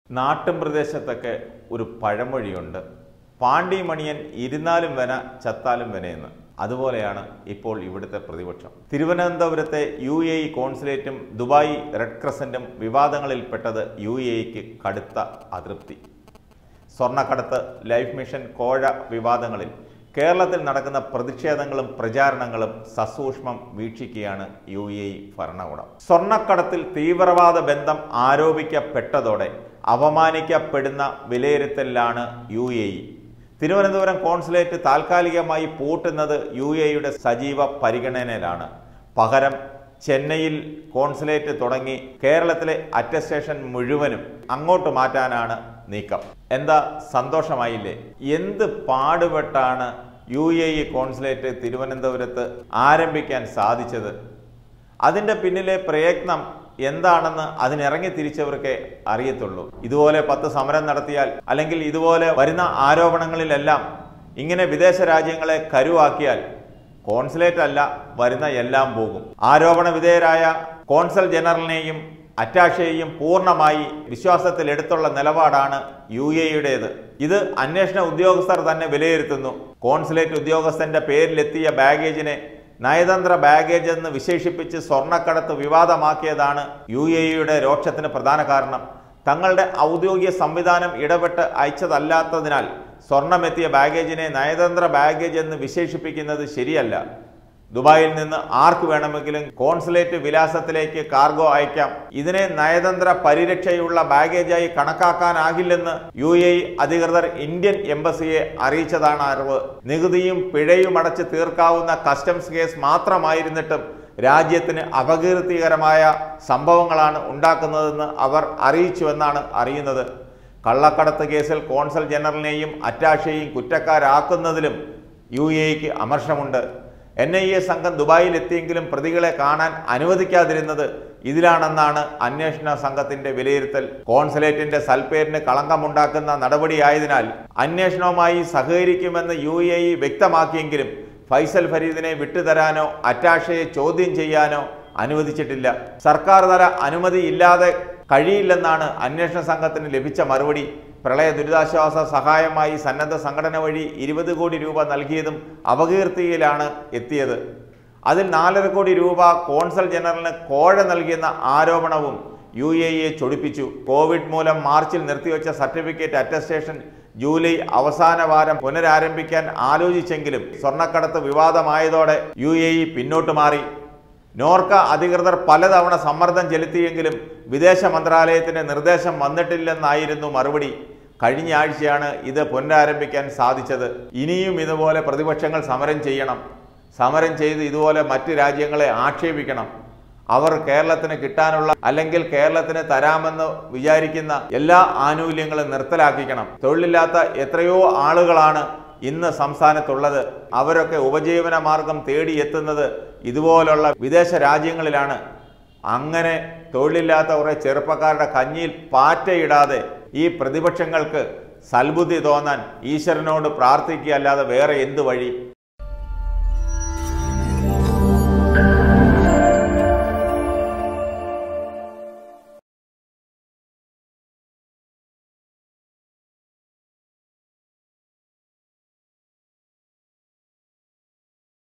നാട്ടും പ്രദേശത്തൊക്കെ ഒരു പഴമൊഴിയുണ്ട് പാണ്ടി മണിയൻ ഇരുന്നാലും വന ചത്താലും വനയെന്ന് അതുപോലെയാണ് ഇപ്പോൾ ഇവിടുത്തെ പ്രതിപക്ഷം തിരുവനന്തപുരത്തെ യു എ ഇ കോൺസുലേറ്റും ദുബായ് റെഡ് ക്രസന്റും വിവാദങ്ങളിൽപ്പെട്ടത് യു എ ഇക്ക് കടുത്ത അതൃപ്തി സ്വർണ്ണക്കടത്ത് ലൈഫ് മിഷൻ കോഴ വിവാദങ്ങളിൽ കേരളത്തിൽ നടക്കുന്ന പ്രതിഷേധങ്ങളും പ്രചാരണങ്ങളും സസൂക്ഷ്മം വീക്ഷിക്കുകയാണ് യു എ ഇ ഭരണകൂടം സ്വർണ്ണക്കടത്തിൽ തീവ്രവാദ ബന്ധം ആരോപിക്കപ്പെട്ടതോടെ അപമാനിക്കപ്പെടുന്ന വിലയിരുത്തലിലാണ് U A E Thiruvananthapuram consulate താൽക്കാലികമായി പൂട്ടുന്നത് യു എയുടെ സജീവ പരിഗണനയിലാണ് പകരം ചെന്നൈയിൽ കോൺസുലേറ്റ് തുടങ്ങി കേരളത്തിലെ അറ്റസ്റ്റേഷൻ മുഴുവനും അങ്ങോട്ട് മാറ്റാനാണ് നീക്കം എന്താ സന്തോഷമായില്ലേ എന്ത് പാടുപെട്ടാണ് യു എ ഇ കോൺസുലേറ്റ് തിരുവനന്തപുരത്ത് ആരംഭിക്കാൻ സാധിച്ചത് അതിൻ്റെ പിന്നിലെ പ്രയത്നം എന്താണെന്ന് അതിനിറങ്ങി തിരിച്ചവർക്കേ അറിയത്തുള്ളൂ ഇതുപോലെ പത്ത് സമരം നടത്തിയാൽ അല്ലെങ്കിൽ ഇതുപോലെ വരുന്ന ആരോപണങ്ങളിലെല്ലാം ഇങ്ങനെ വിദേശ രാജ്യങ്ങളെ കരുവാക്കിയാൽ കോൺസുലേറ്റ് അല്ല വരുന്ന എല്ലാം പോകും ആരോപണ വിധേയരായ കോൺസൽ ജനറലിനെയും അറ്റാഷയെയും പൂർണ്ണമായി വിശ്വാസത്തിലെടുത്തുള്ള നിലപാടാണ് യു എയുടേത് ഇത് അന്വേഷണ ഉദ്യോഗസ്ഥർ തന്നെ വിലയിരുത്തുന്നു കോൺസുലേറ്റ് ഉദ്യോഗസ്ഥന്റെ പേരിലെത്തിയ ബാഗേജിനെ നയതന്ത്ര ബാഗേജ് എന്ന് വിശേഷിപ്പിച്ച് സ്വർണ്ണക്കടത്ത് വിവാദമാക്കിയതാണ് യു എ ഇയുടെ രോക്ഷത്തിന് പ്രധാന കാരണം തങ്ങളുടെ ഔദ്യോഗിക സംവിധാനം ഇടപെട്ട് അയച്ചതല്ലാത്തതിനാൽ സ്വർണമെത്തിയ ബാഗേജിനെ നയതന്ത്ര ബാഗേജ് എന്ന് വിശേഷിപ്പിക്കുന്നത് ശരിയല്ല ദുബായിൽ നിന്ന് ആർക്ക് വേണമെങ്കിലും കോൺസുലേറ്റ് വിലാസത്തിലേക്ക് കാർഗോ അയക്കാം ഇതിനെ നയതന്ത്ര പരിരക്ഷയുള്ള ബാഗേജായി കണക്കാക്കാനാകില്ലെന്ന് യു എ അധികൃതർ ഇന്ത്യൻ എംബസിയെ അറിയിച്ചതാണ് അറിവ് നികുതിയും പിഴയും അടച്ച് തീർക്കാവുന്ന കസ്റ്റംസ് കേസ് മാത്രമായിരുന്നിട്ടും രാജ്യത്തിന് അപകീർത്തികരമായ സംഭവങ്ങളാണ് ഉണ്ടാക്കുന്നതെന്ന് അവർ അറിയിച്ചുവെന്നാണ് അറിയുന്നത് കള്ളക്കടത്ത് കേസിൽ കോൺസൽ ജനറലിനെയും അറ്റാഷയെയും കുറ്റക്കാരാക്കുന്നതിലും യു എക്ക് അമർഷമുണ്ട് എൻ ഐ എ സംഘം ദുബായിൽ എത്തിയെങ്കിലും പ്രതികളെ കാണാൻ അനുവദിക്കാതിരുന്നത് ഇതിലാണെന്നാണ് അന്വേഷണ സംഘത്തിന്റെ വിലയിരുത്തൽ കോൺസുലേറ്റിന്റെ സൽപ്പേരിന് കളങ്കമുണ്ടാക്കുന്ന നടപടിയായതിനാൽ അന്വേഷണവുമായി സഹകരിക്കുമെന്ന് യു എ ഇ വ്യക്തമാക്കിയെങ്കിലും ഫൈസൽ ഫരീദിനെ വിട്ടുതരാനോ അറ്റാഷയെ ചോദ്യം ചെയ്യാനോ അനുവദിച്ചിട്ടില്ല സർക്കാർ തല അനുമതി ഇല്ലാതെ കഴിയില്ലെന്നാണ് അന്വേഷണ സംഘത്തിന് ലഭിച്ച മറുപടി പ്രളയ ദുരിതാശ്വാസ സഹായമായി സന്നദ്ധ സംഘടന വഴി ഇരുപത് കോടി രൂപ നൽകിയതും അപകീർത്തിയിലാണ് എത്തിയത് അതിൽ നാലര കോടി രൂപ കോൺസൽ ജനറലിന് കോഴ നൽകിയെന്ന ആരോപണവും യു എ ഇയെ ചൊടിപ്പിച്ചു കോവിഡ് മൂലം മാർച്ചിൽ നിർത്തിവെച്ച സർട്ടിഫിക്കറ്റ് അറ്റസ്റ്റേഷൻ ജൂലൈ അവസാന വാരം പുനരാരംഭിക്കാൻ ആലോചിച്ചെങ്കിലും സ്വർണ്ണക്കടത്ത് വിവാദമായതോടെ യു എ ഇ പിന്നോട്ട് മാറി നോർക്ക അധികൃതർ പലതവണ സമ്മർദ്ദം ചെലുത്തിയെങ്കിലും വിദേശ മന്ത്രാലയത്തിന്റെ നിർദ്ദേശം വന്നിട്ടില്ലെന്നായിരുന്നു മറുപടി കഴിഞ്ഞ ആഴ്ചയാണ് ഇത് പുനരാരംഭിക്കാൻ സാധിച്ചത് ഇനിയും ഇതുപോലെ പ്രതിപക്ഷങ്ങൾ സമരം ചെയ്യണം സമരം ചെയ്ത് ഇതുപോലെ മറ്റ് രാജ്യങ്ങളെ ആക്ഷേപിക്കണം അവർ കേരളത്തിന് കിട്ടാനുള്ള അല്ലെങ്കിൽ കേരളത്തിന് തരാമെന്ന് വിചാരിക്കുന്ന എല്ലാ ആനുകൂല്യങ്ങളും നിർത്തലാക്കിക്കണം തൊഴിലില്ലാത്ത എത്രയോ ആളുകളാണ് ഇന്ന് സംസ്ഥാനത്തുള്ളത് അവരൊക്കെ ഉപജീവന മാർഗം തേടിയെത്തുന്നത് ഇതുപോലുള്ള വിദേശ രാജ്യങ്ങളിലാണ് അങ്ങനെ തൊഴിലില്ലാത്ത കുറേ ചെറുപ്പക്കാരുടെ കഞ്ഞിയിൽ പാറ്റയിടാതെ ഈ പ്രതിപക്ഷങ്ങൾക്ക് സൽബുദ്ധി തോന്നാൻ ഈശ്വരനോട് പ്രാർത്ഥിക്കുക അല്ലാതെ വേറെ എന്ത് വഴി